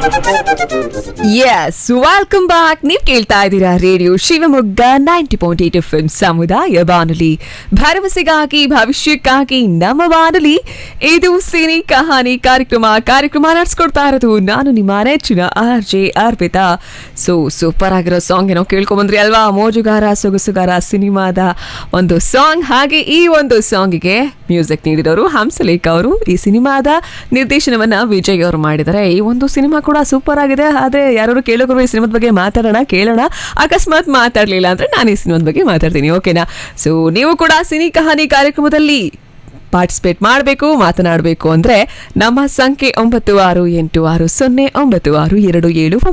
S welcome back ನೀವು ಕೇಳ್ತಾ ಇದ್ದೀರಾ radio Shivamogga ninety point eight F ಸಮುದಾಯ ಬಾನುಲಿ ಭರವಸೆಗಾಗಿ ಭವಿಷ್ಯಕ್ಕಾಗಿ ನಮ್ಮ ಬಾನುಲಿ ಇದು ಸಿನಿ ಕಹಾನಿ ಕಾರ್ಯಕ್ರಮ ಕಾರ್ಯಕ್ರಮ ನಡೆಸ್ಕೊಡ್ತಾ ಇರೋದು ನಾನು ನಿಮ್ಮ ನೆಚ್ಚಿನ R J Arpita so super ಆಗಿರೋ ಸಾಂಗ್ ಏನೋ ಕೇಳ್ಕೊಂಬಂದ್ರಿ ಅಲ್ವಾ ಮೋಜುಗಾರ ಸೊಗಸುಗಾರ ಸಿನಿಮಾದ ಒಂದು ಸಾಂಗ್ ಹಾಗೆ ಈ ಒಂದು ಸಾಂಗಿಗೆ ಮ್ಯೂಸಿಕ್ ನೀಡಿದವರು ಹಂಸಲೇಖ ಅವರು ಈ ಸಿನಿಮಾದ ನಿರ್ದೇಶನವನ್ನ ವಿಜಯ್ ಅವರು ಮಾಡಿದ್ದಾರೆ ಈ ಒಂದು ಸಿನಿಮಾ ಕೂಡ ಸೂಪರ್ ಆಗಿದೆ ಆದ್ರೆ ಯಾರು ಕೇಳೋರು ಈ ಸಿನಿಮಾದ ಬಗ್ಗೆ ಮಾತಾಡೋಣ ಕೇಳೋಣ ಅಕಸ್ಮಾತ್ ಮಾತಾಡ್ಲಿಲ್ಲ ಅಂದ್ರೆ ನಾನು ಈ ಸಿನಿಮಾದ ಬಗ್ಗೆ ಮಾತಾಡ್ತೀನಿ ಓಕೆನಾ ಸೊ ನೀವು ಕೂಡ ಸಿನಿ ಕಹಾನಿ ಕಾರ್ಯಕ್ರಮದಲ್ಲಿ ಪಾರ್ಟಿಸಿಪೇಟ್ ಮಾಡಬೇಕು ಮಾತನಾಡಬೇಕು ಅಂದ್ರೆ ನಮ್ಮ ಸಂಖ್ಯೆ ಒಂಬತ್ತು ಆರು ಎಂಟು ಆರು ಸೊನ್ನೆ ಒಂಬತ್ತು ಆರು ಎರಡು ಏಳು